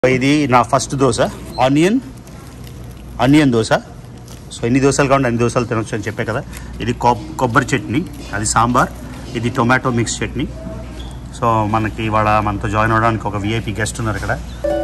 ఇది నా first dosa onion onion dosa so ఎన్ని దోశలు కావాలి అన్ని దోశలు తినొచ్చు అని చెప్పే కదా ఇది కొబ్ కొబ్బరి చట్నీ అది సాంబార్ ఇది టొమాటో మిక్స్ చట్నీ సో మనకి ఇవాళ మనతో జాయిన్ అవ్వడానికి ఒక విఐపి గెస్ట్ ఉన్నారు ఇక్కడ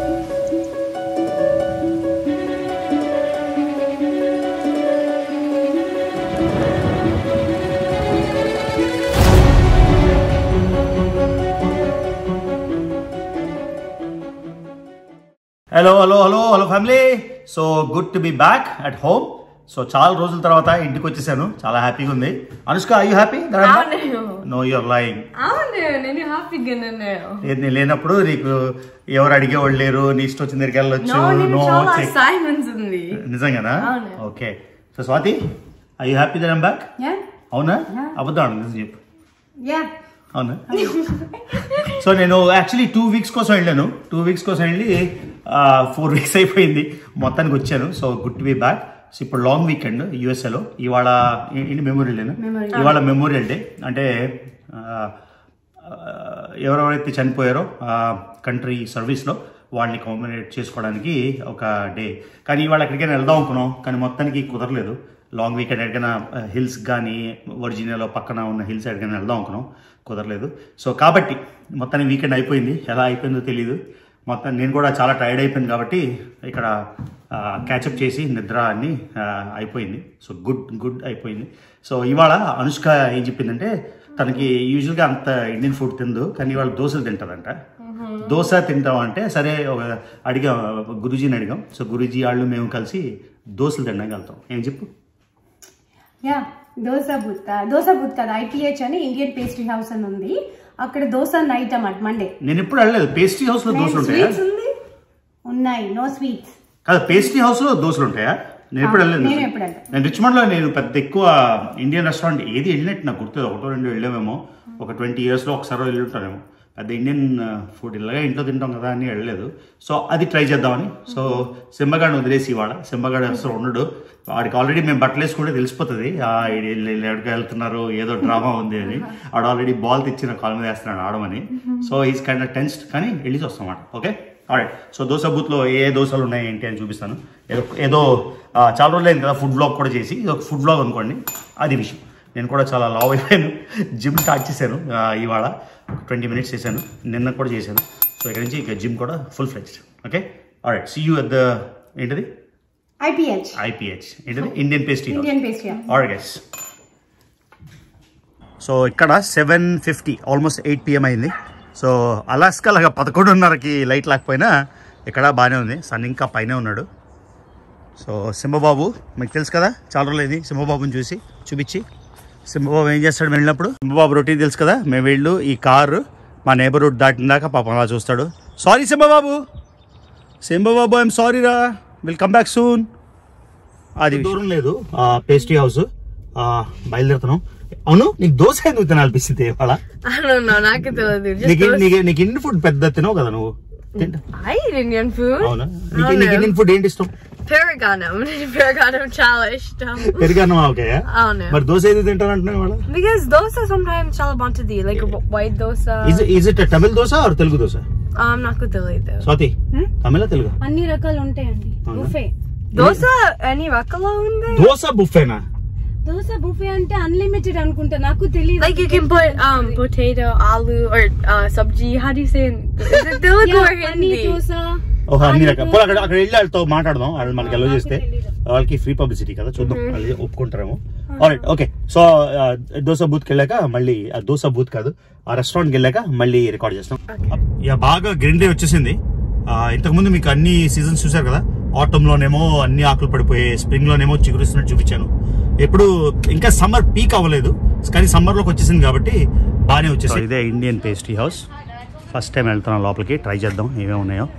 hello hello hello hello family so good to be back at home so చాలా రోజుల తర్వాత ఇంటికి వచ్చేసాను చాలా హ్యాపీగా ఉంది అనుష్క ఐ యూ హ్యాపీ అవును నో యూర్ లైంగ్ అవును నేను హ్యాపీగా ఉన్నాను నేను లేనప్పుడు నీకు ఎవరు అడిగేవాళ్ళు లేరు నీ ఇష్టం వచ్చిన దగ్గరికి వెళ్ళొచ్చు నో నేను నో చాలా చెక్ అసైన్మెంట్స్ ఉంది నిజంగానా అవును. Okay so Swathi I you happy that back yeah అవునా అబద్ధం ఆడు, నిజం చెప్పు యా అవునా సో నేను యాక్చువల్లీ టూ వీక్స్ కోసం వెళ్ళాను టూ వీక్స్ కోసం వెళ్ళి ఫోర్ వీక్స్ అయిపోయింది మొత్తానికి వచ్చాను so good to be back so ఇప్పుడు లాంగ్ వీకెండ్ యూఎస్ఏలో ఇవాళ ఏంటి మెమోరియల్ డేనా Memorial. ఇవాళ మెమోరియల్ డే అంటే ఆ, ఆ, ఎవరెవరైతే చనిపోయారో కంట్రీ సర్వీస్లో వాళ్ళని కాంబినేట్ చేసుకోవడానికి ఒక డే కానీ ఇవాళ ఎక్కడికైనా వెళ్దాం అనుకున్నాం కానీ మొత్తానికి కుదరలేదు లాంగ్ వీకెండ్ ఎక్కడికైనా హిల్స్ కానీ వర్జీనియాలో పక్కన ఉన్న హిల్స్ ఎక్కడికైనా వెళ్దాం అనుకున్నాం కుదరలేదు సో కాబట్టి మొత్తానికి వీకెండ్ అయిపోయింది ఎలా అయిపోయిందో తెలియదు మొత్తం నేను కూడా చాలా టైర్డ్ అయిపోయింది కాబట్టి ఇక్కడ క్యాచప్ చేసి నిద్ర అన్ని ఆ, అయిపోయింది సో గుడ్ గుడ్ అయిపోయింది సో ఇవాళ అనుష్క ఏం చెప్పిందంటే తనకి యూజువల్గా అంత ఇండియన్ ఫుడ్ తిందు కానీ ఇవాళ దోశలు తింటుందంట దోశ తింటాం అంటే సరే ఒక అడిగాం గురూజీని అడిగాం సో గురూజీ వాళ్ళు మేము కలిసి దోశలు తినడానికి వెళ్తాం ఏం చెప్పు yeah dosa booth dosa booth కదా ఐటీహెచ్ అని ఇండియన్ పేస్ట్రీ హౌస్ అని ఉంది అక్కడ దోస నైట్ అన్నమాట మండే నేను ఎప్పుడు వెళ్ళలేదు పేస్ట్రీ హౌస్లో దోశలు ఉంటాయా స్వీట్స్ ఉంది ఉన్నాయి నో స్వీట్స్ కాదు పేస్ట్రీ హౌస్లో దోశలు ఉంటాయా నేను ఎప్పుడు వెళ్ళలేదు నేను ఎప్పుడు వెళ్ళలేదు. నేను రిచ్మండ్లో నేను పెద్ద ఎక్కువ ఇండియన్ రెస్టారెంట్ ఏది వెళ్ళినట్టు నాకు గుర్తుంది ఒకటో రెండు వెళ్ళామేమో ఒక ట్వంటీ ఇయర్స్లో ఒకసారి వెళ్ళి ఉంటానేమో పెద్ద ఇండియన్ ఫుడ్ ఇలాగా ఇంట్లో తింటాం కదా అని వెళ్ళలేదు సో అది ట్రై చేద్దామని సో సింబగాడిని వదిలేసి ఇవాళ సింబగాడు అసలు ఉండడు వాడికి ఆల్రెడీ మేము బట్టలు వేసుకుంటే తెలిసిపోతుంది ఆ, వీడు వీళ్ళు వీళ్ళు ఎక్కడికి వెళ్తున్నారు ఏదో డ్రామా ఉంది అని వాడు ఆల్రెడీ బాల్ తెచ్చిన కాల్ మీద వేస్తున్నాడు ఆడమని so is kind of tensed కానీ వెళ్ళి వస్తాం ఓకే ఆల్రైట్ సో దోశ బూత్లో ఏ ఏ దోశలు ఉన్నాయి ఏంటి అని చూపిస్తాను ఏదో ఏదో ఆ, చాలా రోజులు అయింది కదా ఫుడ్ బ్లాగ్ కూడా చేసి ఇది ఒక ఫుడ్ బ్లాగ్ అనుకోండి అది విషయం నేను కూడా చాలా లావ్ అయిపోయాను జిమ్ స్టార్ట్ చేశాను ఆ, ఇవాళ ట్వంటీ మినిట్స్ చేశాను నిన్న కూడా చేశాను సో ఇక్కడ నుంచి ఇక జిమ్ కూడా full flexed okay alright see you at the ఏంటిది ఐపీహెచ్ ఐపీహెచ్ ఏంటిది Indian pastry Indian pastry are guys so ఇక్కడ seven fifty almost eight PM అయింది సో అలాస్కా లాగా పదకొండున్నరకి లైట్ లేకపోయినా ఇక్కడ బాగానే ఉంది సన్ ఇంకా పైనే ఉన్నాడు సో సింహబాబు మీకు తెలుసు కదా చాలా రోజులైంది సింహబాబుని చూసి చూపించి సింహబాబు ఏం చేస్తాడు మేము వెళ్ళినప్పుడు సింహబాబు రొటీన్ తెలుసు కదా మేము వెళ్ళు ఈ కారు మా నేబర్హుడ్ దాటిన దాకా పాపం అలా చూస్తాడు sorry Simhababu Simhababu I'm sorry రా విల్ కమ్ బ్యాక్ సూన్ అది దూరం లేదు పేస్ట్రీ హౌస్ బయలుదేరుతున్నాం అవును నీకు దోశ ఎందుకు తినాలనిపిస్తుంది ఇవాళ I don't know నాకు తెలియదు just నీకు those- నీకు నీకు ఇండియన్ ఫుడ్ పెద్ద తినవు కదా నువ్వు తింటా I eat Indian food అవునా నీకు నీకు ఇండియన్ ఫుడ్ ఏంటి ఇష్టం పెరగానం పెరగానం చాలా ఇష్టం పెరిగాను ఓకే అవును మరి దోశ ఎందుకు తింటానంటున్నావు ఇవాళ because dosa sometimes చాలా బాగుంటుంది like white dosa is is it Tamil dosa or Telugu dosa um నాకు తెలియదు స్వాతి తమిళ తెలుగు అన్ని రకాలు ఉంటాయండి అవునా? బుఫే దోస ఎన్ని రకాలు ఉంది దోశ బుఫేనా దోస బుఫే అంటే అన్లిమిటెడ్ అనుకుంటా నాకు తెలియదు like you can put um potato aloo or uh sabji how do you say in is it Telugu or Hindi dosa ఓహో అన్ని రకాల పోనీ అక్కడ అక్కడ వెళ్ళి వాళ్ళతో మాట్లాడదాం వాళ్ళు మనకి ఎలా చేస్తే తెలీదు. వాళ్ళకి ఫ్రీ పబ్లిసిటీ కదా చూద్దాం వాళ్ళు ఒప్పుకుంటారేమో ఆల్రైట్ ఓకే సో దోశ బూత్కి వెళ్ళాక మళ్ళీ ఆ దోశ బూత్ కాదు ఆ రెస్టారెంట్కి వెళ్ళాక మళ్ళీ రికార్డ్ చేస్తాం ఇక బాగా గ్రీన్ డే వచ్చేసింది ఆ, ఇంతకుముందు మీకు అన్ని సీజన్స్ చూసారు కదా ఆటమ్ లోనేమో అన్ని ఆకులు పడిపోయి స్ప్రింగ్ లోనేమో చిగురుస్తున్నట్టు చూపించాను ఎప్పుడు ఇంకా సమ్మర్ పీక్ అవ్వలేదు కానీ సమ్మర్ లోకి వచ్చేసింది కాబట్టి బాగానే వచ్చేసింది ఇదే Indian pastry house first time వెళ్తున్నాం లోపలికి ట్రై చేద్దాం ఏమేమి ఉన్నాయో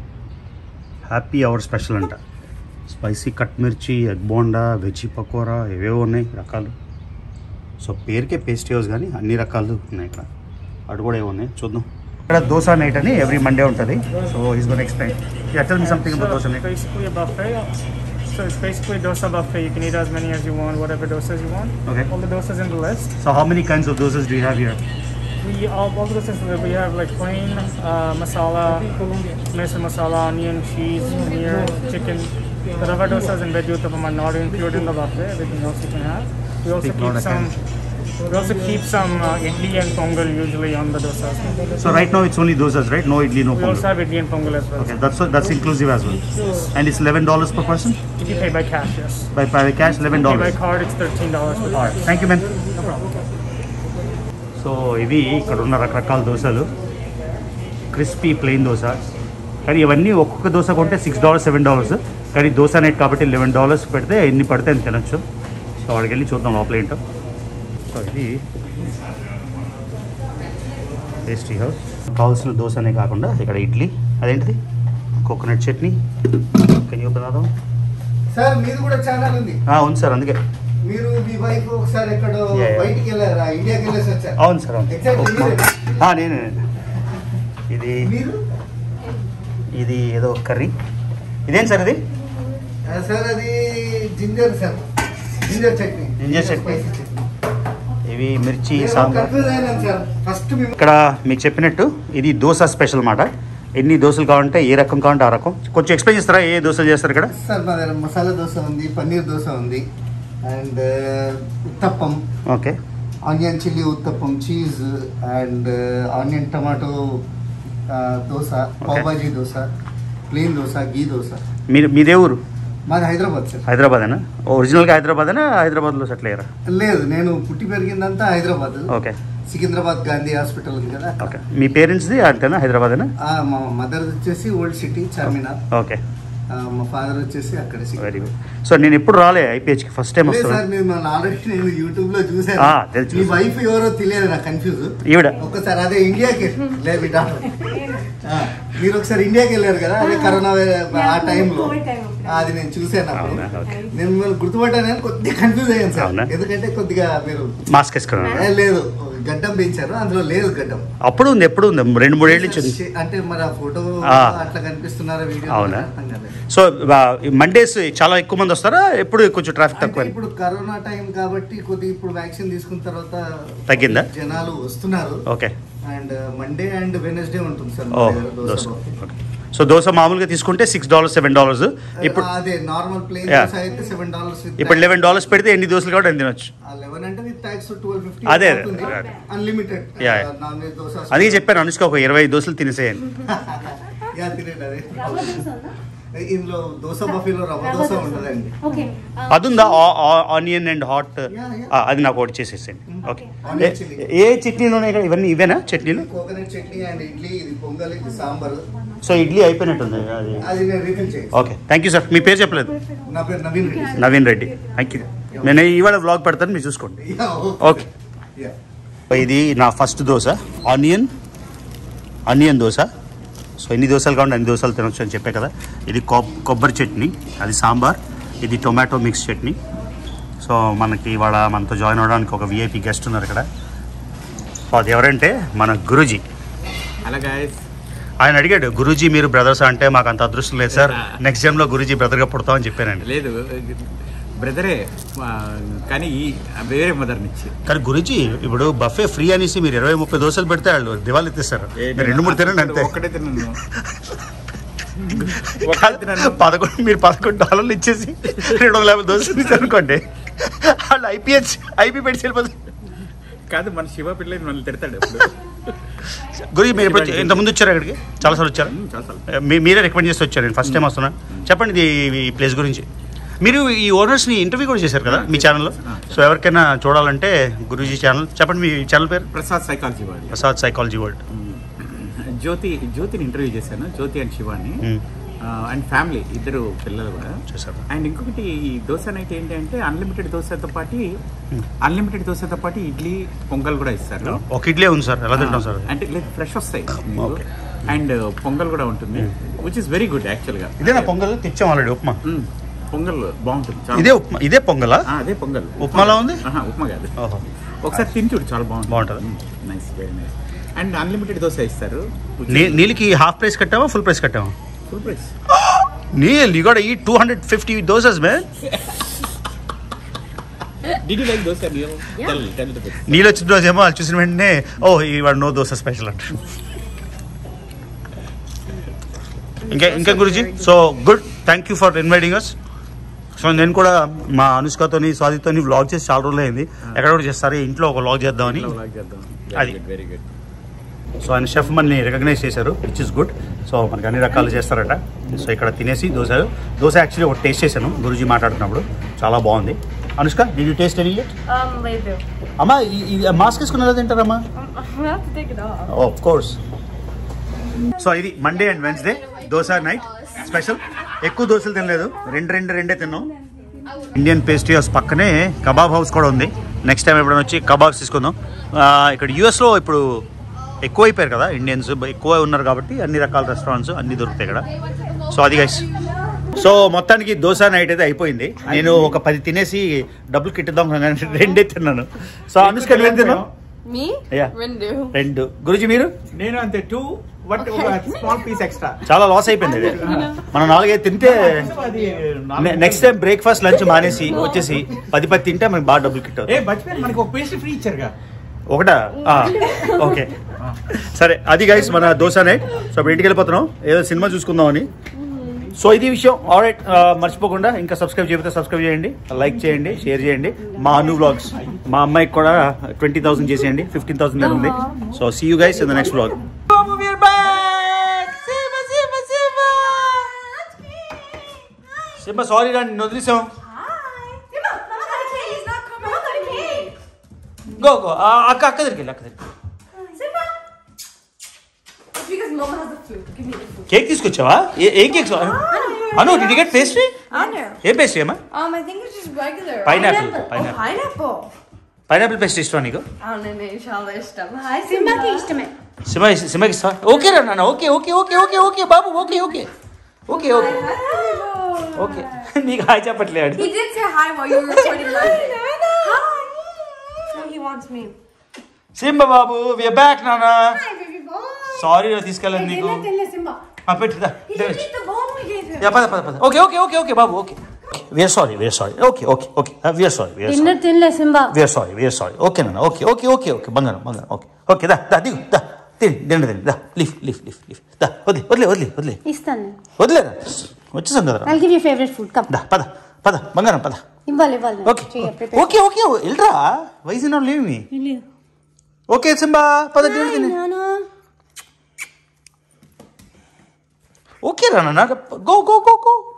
హ్యాపీ అవర్ స్పెషల్ అంట spicy cut mirchi egg bonda veg pakora ఏవేవో ఉన్నాయి రకాలు సో పేరుకే పేస్ట్రీ హౌస్ కానీ అన్ని రకాలు ఉన్నాయి ఇక్కడ అటు కూడా ఏవో ఉన్నాయి చూద్దాం ఇక్కడ దోశ నైట్ అని ఎవ్రీ మండే ఉంటుంది so is gonna explain tell me something about dosa night basically a buffet. So it's basically a dosa buffet. You can eat as many as you want, whatever dosas you want. Okay. All the dosas in the list. So how many kinds of dosas do have here We all, all the dosas that we have like plain uh, masala, miso masala, onion, cheese, paneer, chicken. The rava dosas and veg uttapam are not included in the buffet. Everything else you can have. We also Speak louder, keep some. We also keep some uh, idli and pongal usually on the dosas. So right no it's only దోసas right no idli no We also have idli and pongal as well. Okay that's that's inclusive as well and it's eleven dollars per person If you pay by cash, yes. By by cash eleven Pay by dollars card, it's thirteen dollars. Thank you man so ఇవి ఇక్కడ ఉన్న రకరకాల దోశలు crispy plain dosa కానీ ఇవన్నీ ఒక్కొక్క దోశ కొంటే six dollars seven dollars కానీ దోశ నెట్ కాబట్టి లెవెన్ డాలర్స్ పెడితే ఎన్ని పడితే అని తినొచ్చు సో వాడికి వెళ్ళి చూద్దాం లోపల ఏంటో సో ఇది టేస్టీ హౌస్ కావాల్సిన దోశనే కాకుండా ఇక్కడ ఇడ్లీ అదేంటిది కోకోనట్ చట్నీ కెన్ యూ పదార్థం సార్ మీది కూడా ఛానల్ ఉంది ఉంది సార్ అందుకే మీరు మీ వైఫ్ ఒకసారి ఎక్కడో Yeah, yeah. బయటికి వెళ్ళారా ఇండియాకి వెళ్ళేసి వచ్చారు అవును సార్ అవును Exactly, ఉప్మా. మీరేనా? ఆ, నేనే ఇది మీరు ఇది ఏదో కర్రీ ఇదేం సార్ ఇది ఆ, సార్ అది ginger sir ginger chutney Ginger chutney. Spicy chutney ఇవి మిర్చి నేను సాంబార్ కన్ఫ్యూజ్ అయినాను సార్ ఫస్ట్ మేము ఇక్కడ మీకు చెప్పినట్టు ఇది దోశ స్పెషల్ మాట ఎన్ని దోశలు కావాలంటే ఏ రకం కావాలంటే ఆ రకం కొంచెం ఎక్స్ప్లెయిన్ చేస్తారా ఏ దోశలు చేస్తారు ఇక్కడ సార్ మా దగ్గర మసాలా దోశ ఉంది పన్నీర్ దోశ ఉంది and uttappam okay onion chilli uttappam cheese and onion tomato dosa pav bhaji dosa plain dosa ghee dosa మీరు మీదే ఊరు మాది హైదరాబాద్ సార్ హైదరాబాదేనా ఒరిజినల్గా హైదరాబాదేనా హైదరాబాద్లో సెటిల్ అయ్యారా లేదు నేను పుట్టి పెరిగిందంతా హైదరాబాద్ ఓకే సికింద్రాబాద్ గాంధీ హాస్పిటల్ ఉంది కదా అక్కడ. ఓకే మీ పేరెంట్స్ది అంతేనా హైదరాబాదేనా ఆ, మా మదర్ వచ్చేసి ఓల్డ్ సిటీ చార్మినార్ ఓకే ఆ, మా ఫాదర్ వచ్చేసి అక్కడ వెరీ గుడ్ సో నేను ఎప్పుడు రాలే ఐపీహెచ్కి ఫస్ట్ టైం లేదు సార్ వస్తాను నేను ఆల్రెడీ నేను యూట్యూబ్ లో చూసాను ఆ, తెలుసు. మీ వైఫ్ ఎవరో తెలియదు నాకు కన్ఫ్యూజ్ ఈవిడ ఒక్కసారి అదే ఇండియాకి లేదు బిడ్డ ఆ, మీరు ఒకసారి ఇండియాకి వెళ్ళారు కదా అదే కరోనా వే- ఆ టైంలో కోవిడ్ time అప్పుడు. అది నేను చూసాను అప్పుడు అవునా? ఓకే. నేను మిమ్మల్ని గుర్తుపట్టాను కొద్దిగా కన్ఫ్యూజ్ అయ్యాను సార్ అవునా? ఎందుకంటే కొద్దిగా మీరు మాస్క్ వేసుకున్నాను ఏ, లేదు గడ్డం పెంచారు అందులో లేదు గడ్డం అప్పుడు ఉంది ఎప్పుడు ఉంది రెండు మూడేళ్ళ నుంచి ఉంది అంటే మరి ఆ ఫోటో ఆ. అట్లా కనిపిస్తున్నారా వీడియో అవునా? అర్థం కాలేదు. సో మండేస్ చాలా ఎక్కువ మంది వస్తారా ఎప్పుడు కొంచెం ట్రాఫిక్ అంటే తక్కువ ఇప్పుడు కరోనా టైం కాబట్టి కొద్దిగా ఇప్పుడు వ్యాక్సిన్ తీసుకున్న తర్వాత తగ్గిందా? జనాలు వస్తున్నారు okay and Monday and Wednesday ఉంటుంది సార్ ఓ మా దగ్గర dosa dosa box. Okay so dosa మామూలుగా తీసుకుంటే సిక్స్ డాలర్స్ సెవెన్ డాలర్స్ ఇప్పుడు అదే నార్మల్ ప్లేన్ Yeah. దోశ అయితే సెవెన్ డాలర్స్ ఇప్పుడు లెవెన్ డాలర్స్ పెడితే ఎన్ని దోశలు కూడా ఎన్ని తినొచ్చు లెవెన్ అంటే విత్ ట్యాక్స్ ట్వెల్వ్ ఫిఫ్టీ అదే, అవుతుంది అదే. Unlimited Yeah, yeah. Non veg dosa అందుకే చెప్పాను అనుష్క ఒక ఇరవై దోశలు తినేసేయండి యా తినండి అదే రవ్వ దోశ ఉందా? ఇందులో దోశ బఫీలో రవ్వ రవ్వ దోశ దోశ. ఉంటుందండి ఓకే అది ఉందా onion and hot Yeah, yeah. అది నాకు ఒకటి చేసేసేయండి ఓకే Onion chilli. ఏ చట్నీలు ఉన్నాయి ఇక్కడ ఇవన్నీ ఇవేనా చట్నీలు కోకోనట్ చట్నీ అండ్ ఇడ్లీ ఇది పొంగల్ ఇది సాంబార్ సో ఇడ్లీ అయిపోయినట్టుంది అది అది నేను రిఫిల్ చేయండి ఓకే థ్యాంక్ యూ సార్ మీ పేరు చెప్పలేదు నా పేరు Naveen Reddy sir. Naveen Reddy thank you నేను ఇవాళ వ్లాగ్ పెడతాను మీరు చూసుకోండి Yeah, ఓకే Yeah. ఇది నా first dosa onion onion dosa so ఎన్ని దోశలు కావాలి అన్ని దోశలు తినొచ్చు అని చెప్పే కదా ఇది కొబ్- కొబ్బరి చట్నీ అది సాంబార్ ఇది టొమాటో మిక్స్ చట్నీ సో మనకి ఇవాళ మనతో జాయిన్ అవ్వడానికి ఒక విఐపి గెస్ట్ ఉన్నారు ఇక్కడ సో అది ఎవరంటే మన గురూజీ హలో గాయస్ ఆయన అడిగాడు గురూజీ మీరు బ్రదర్స్ అంటే మాకు అంత అదృష్టం లేదు సార్ నెక్స్ట్ జన్లో గురూజీ బ్రదర్గా పుడతామని చెప్పానండి లేదు బ్రదరే ఆ, కానీ ఈ వేరే మదర్ నుంచి కానీ గురూజీ ఇప్పుడు బఫే ఫ్రీ అనేసి మీరు ఇరవై ముప్పై దోశలు పెడితే వాళ్ళు దివాళి తీస్తారు మీరు రెండు మూడు తినండి అంతే ఒక్కటే తిన్నాను కాదు, పదకొండు మీరు పదకొండు డాలర్లు ఇచ్చేసి రెండు వందల యాభై దోశలు ఇచ్చారు అనుకోండి వాళ్ళు ఐపీహెచ్ ఐపీ పెట్టి వెళ్ళిపోతుంది కాదు మన శివ పిల్ల మనల్ని తిడతాడు ఎప్పుడు. గురి మీరు ఎప్పుడు ఇంత ముందు వచ్చారు అక్కడికి చాలాసార్లు వచ్చారు ఉమ్, చాలా సార్లు. మీ- మీరే రికమెండ్ చేసి వచ్చారు నేను ఫస్ట్ టైం వస్తున్నా చెప్పండి ఇది ఈ ప్లేస్ గురించి మీరు ఈ ఓనర్స్ని ఇంటర్వ్యూ కూడా చేశారు కదా మీ ఛానల్లో సో ఎవరికైనా చూడాలంటే గురూజీ ఛానల్ చెప్పండి మీ ఛానల్ పేరు ప్రసాద్ సైకాలజీ వాడు ప్రసాద్ సైకాలజీ వరల్డ్ జ్యోతి జ్యోతిని ఇంటర్వ్యూ చేశాను జ్యోతి అండ్ శివాని మ్మ్. అండ్ ఫ్యామిలీ ఇద్దరు పిల్లలు కూడా చేశారు అండ్ ఇంకొకటి ఈ దోశ అయితే ఏంటి అంటే అన్లిమిటెడ్ దోశతో పాటు అన్లిమిటెడ్ దోశతో పాటు ఇడ్లీ పొంగల్ కూడా ఇస్తారు ఒక ఇడ్లీ ఉంది సార్ ఎలా తింటాం సార్ అంటే లేదు ఫ్రెష్ వస్తాయి Okay. అండ్ పొంగల్ కూడా ఉంటుంది విచ్ ఇస్ వెరీ గుడ్ యాక్చువల్గా ఇదేనా పొంగల్ తెచ్చాం ఆల్రెడీ ఉప్మా పొంగల్ బాగుంటుంది చాలా ఇదే ఉప్మా ఇదే పొంగలా ఆ, అదే పొంగల్ ఉప్మాలా ఉంది? ఆహా, ఉప్మా కాదు ఓహో ఒకసారి తిని చూడు చాలా బాగుంటుంది బాగుంటుందా? Nice very nice and unlimited dosa ఇస్తారు నీ- నీళ్ళకి హాఫ్ ప్రైస్ కట్టావా ఫుల్ ప్రైస్ కట్టావా full price Neel you got ఈ two hundred fifty dosas man Did you like dosa, Neil? Tell, tell the bit. నీళ్ళు వచ్చిన రోజేమో వాళ్ళు చూసిన వెంటనే ఓ ఇవాడు నో దోశ స్పెషల్ అంటారు ఇంకా ఇంకా గురించి so good thank you for inviting us so నేను కూడా మా అనుష్కతోని స్వాతితోని వ్లాగ్ చేసి చాలా రోజులు అయింది ఎక్కడ కూడా చేస్తారు ఇంట్లో ఒక వ్లాగ్ చేద్దామని Hello, like that though. Adi. Very good, very good. So ఆయన షెఫ్ మనని రికగ్నైజ్ చేశారు విచ్ ఇస్ గుడ్ సో మనకి అన్ని రకాలు చేస్తారట సో ఇక్కడ తినేసి దోశ దోశ యాక్చువల్లీ ఒక టేస్ట్ చేశాను గురుజీ మాట్లాడుతున్నప్పుడు చాలా బాగుంది Anushka did you taste any Um, later. అమ్మా ఈ మాస్క్ వేసుకుని ఎలా తింటారమ్మా I have to take it off. Of course so ఇది Monday and Wednesday dosa night special ఎక్కువ దోశలు తినలేదు రెండు రెండు రెండే తిన్నాం ఇండియన్ పేస్ట్రీ హౌస్ పక్కనే కబాబ్ హౌస్ కూడా ఉంది నెక్స్ట్ టైం ఎప్పుడైనా వచ్చి కబాబ్స్ తీసుకుందాం ఆ, ఇక్కడ యూఎస్లో ఇప్పుడు ఎక్కువ అయిపోయారు కదా ఇండియన్స్ ఎక్కువ ఉన్నారు కాబట్టి అన్ని రకాల రెస్టారెంట్స్ అన్ని దొరుకుతాయి ఇక్కడ సో అది గైస్ సో మొత్తానికి దోశ నైట్ అయితే అయిపోయింది నేను ఒక పది తినేసి డబ్బులు కిట్టుదాం కానీ రెండే తిన్నాను సో అనుష్క నువ్వేం తిన్నావు Me? Yeah. Rendu. రెండు గురుజీ మీరు నేను అంతే two but small piece extra చాలా లాస్ అయిపోయింది ఇది మనం నాలుగైదు తింటే అది నెక్స్ట్ టైం బ్రేక్ఫాస్ట్ లంచ్ మానేసి వచ్చేసి పది పది తింటే మనకి బాగా డబ్బులు కిట్ ఏ మర్చిపోయాను మనకి ఒక పేస్ట్ ఫ్రీ ఇచ్చారుగా ఒకటా ఓకే సరే అది గైస్ మన దోశ నైట్ సో ఇప్పుడు ఇంటికి వెళ్ళిపోతున్నాం ఏదో సినిమా చూసుకుందాం అని సో ఇది విషయం ఆల్రైట్ మర్చిపోకుండా ఇంకా సబ్స్క్రైబ్ చేయకపోతే సబ్స్క్రైబ్ చేయండి లైక్ చేయండి షేర్ చేయండి మా అను బ్లాగ్స్ మా అమ్మాయికి కూడా ట్వంటీ థౌసండ్ చేసేయండి ఫిఫ్టీన్ థౌసండ్ ఉంది so see you guys in the next blog Simba sorry రా నిన్ను వదిలేసాం గో గో అక్క అక్క దగ్గరికి వెళ్ళి అక్క దగ్గరికి Because mom has the food. Give me the food. Cake తీసుకొచ్చావా ఏ- ఏ cake Anu did get pastry I know. ఏ పేస్ట్రీ అమ్మా Um, I think it's just regular. Pineapple. Oh, Pineapple. pineapple. Pineapple pastry ఇష్టమా నీకు I don't know, inshallah, ishtam. Hi, సింబాకి ఇష్టమే సిమ సిమకి ఇష్టమా okay రా నాన్న okay okay okay okay okay బాబు okay okay okay okay okay నీకు హాయ్ చెప్పట్లేదు He did say hi while you were recording live. Hi. Oh, he wants me. Simba బాబు we back నాన్న sorry రా తీసుకెళ్ళండి నీకు తెల్ల సింబా ఆ, పెట్టు దా. He didn't eat the bone we gave him. Yeah, పద పద పద ఓకే ఓకే ఓకే ఓకే బాబు okay we're sorry we're sorry okay okay okay we're sorry we're sorry dinner తినలే Simba we're sorry we're sorry okay నాన్న okay okay okay okay బంగారం బంగారం okay okay దా దా దిగు దా తిని తిండి తిండి దా లీఫ్ లీఫ్ లీఫ్ లీఫ్ దా వదిలే వదిలే వదిలే వదిలే ఇస్తాను వదిలేరా వచ్చేసాం కదా I'll give you favourite food come దా పద పద బంగారం పద ఇవ్వాలి ఇవ్వాలి ఓకే చెయ్యి, prepare. ఓకే ఓకే వెళ్ళరా వయసు నా లేవు ఇల్లు. ఓకే సింబా పద తిండి తిని నానా. ఓకే రా నాన్న గో గో గో గో